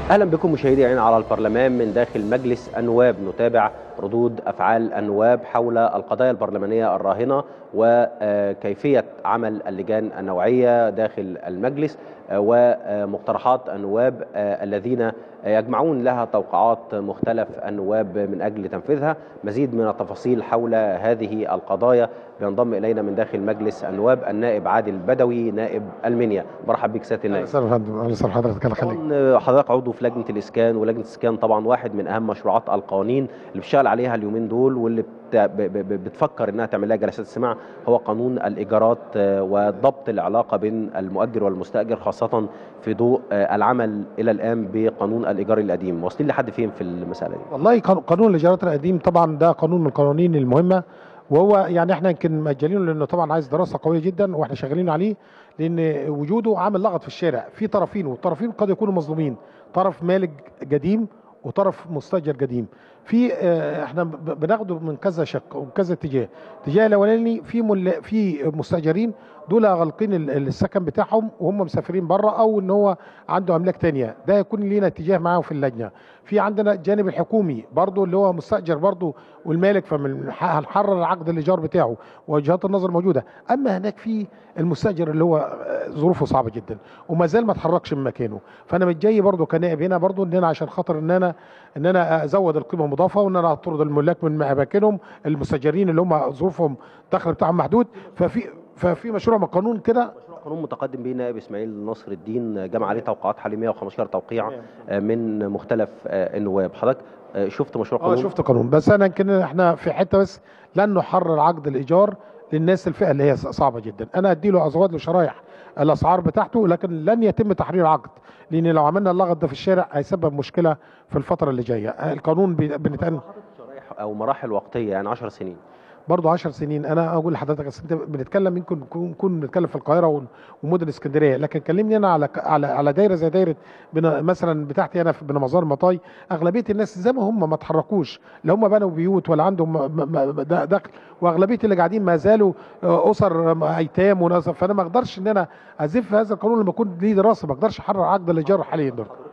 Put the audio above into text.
اهلا بكم مشاهدينا على البرلمان من داخل مجلس النواب نتابع ردود افعال النواب حول القضايا البرلمانيه الراهنه وكيفيه عمل اللجان النوعيه داخل المجلس ومقترحات النواب الذين يجمعون لها توقعات مختلف النواب من اجل تنفيذها مزيد من التفاصيل حول هذه القضايا بينضم الينا من داخل مجلس النواب النائب عادل البدوي نائب المنيا مرحب بك سياده النائب اهلا فندم اهلا وسهلا حضرتك الله يخليك طبعاً حضرتك عضو في لجنه الاسكان ولجنه الاسكان طبعا واحد من اهم مشروعات القوانين اللي بتشتغل عليها اليومين دول واللي بت- ب- ب- بتفكر انها تعمل لها جلسات استماع هو قانون الايجارات آه، وضبط العلاقه بين المؤجر والمستاجر خاصه في ضوء آه، العمل الى الان بقانون الايجار القديم واصلين لحد فين في المساله دي والله قانون- قانون الايجارات القديم طبعا ده قانون من القوانين المهمه وهو يعني احنا يمكن مأجلينه لانه طبعا عايز دراسه قويه جدا واحنا شغالين عليه لان وجوده عامل لغط في الشارع في طرفين والطرفين قد يكونوا مظلومين طرف مالك قديم وطرف مستاجر قديم في آه، احنا ب- بناخده من كذا شق ومن كذا اتجاه الاتجاه الاولاني في مل... في مستاجرين دول غالقين ال- السكن بتاعهم وهم مسافرين بره او ان هو عنده املاك تانية ده يكون لينا اتجاه معاهم في اللجنه في عندنا الجانب الحكومي برضه اللي هو مستاجر برضه والمالك فمن ح- هنحرر عقد الايجار بتاعه وجهات النظر موجوده اما هناك في المستاجر اللي هو آه، ظروفه صعبه جدا وما زال ما اتحركش من مكانه فانا مش جاي برضه كنائب هنا برضه ان انا عشان خاطر ان انا ان انا ازود القيمه المضافه وان انا اطرد الملاك من اماكنهم المستاجرين اللي هم ظروفهم الدخل بتاعهم محدود ففي ففي مشروع من القانون كده مشروع قانون متقدم به نائب اسماعيل نصر الدين جمع عليه توقعات حوالي 115 توقيع آه، من مختلف آه، النواب حضرتك آه، شفت مشروع اه قانون شفت قانون بس انا يمكن احنا في حته بس لن نحرر عقد الايجار للناس الفئه اللي هي صعبه جدا انا ادي له ازود له شرايح الاسعار بتاعته لكن لن يتم تحرير عقد لان لو عملنا اللغط ده في الشارع هيسبب مشكله في الفتره اللي جايه القانون بي- بنتقال شرايح او مراحل وقتيه يعني 10 سنين برضه 10 سنين انا اقول لحضرتك أصل انت بنتكلم يمكن نكون نكون بنتكلم في القاهره وال- ومدن اسكندريه لكن كلمني انا على على على دايره زي دايره بنا مثلا بتاعتي انا في بين مزار مطاي اغلبيه الناس زي ما هم ما اتحركوش لا هم بنوا بيوت ولا عندهم م- م- م- د- دخل واغلبيه اللي قاعدين ما زالوا آه، اسر ايتام وناس فانا ما اقدرش ان انا ازف هذا القانون لما يكون ليه دراسه ما اقدرش احرر عقد الايجار حاليا دلوقتي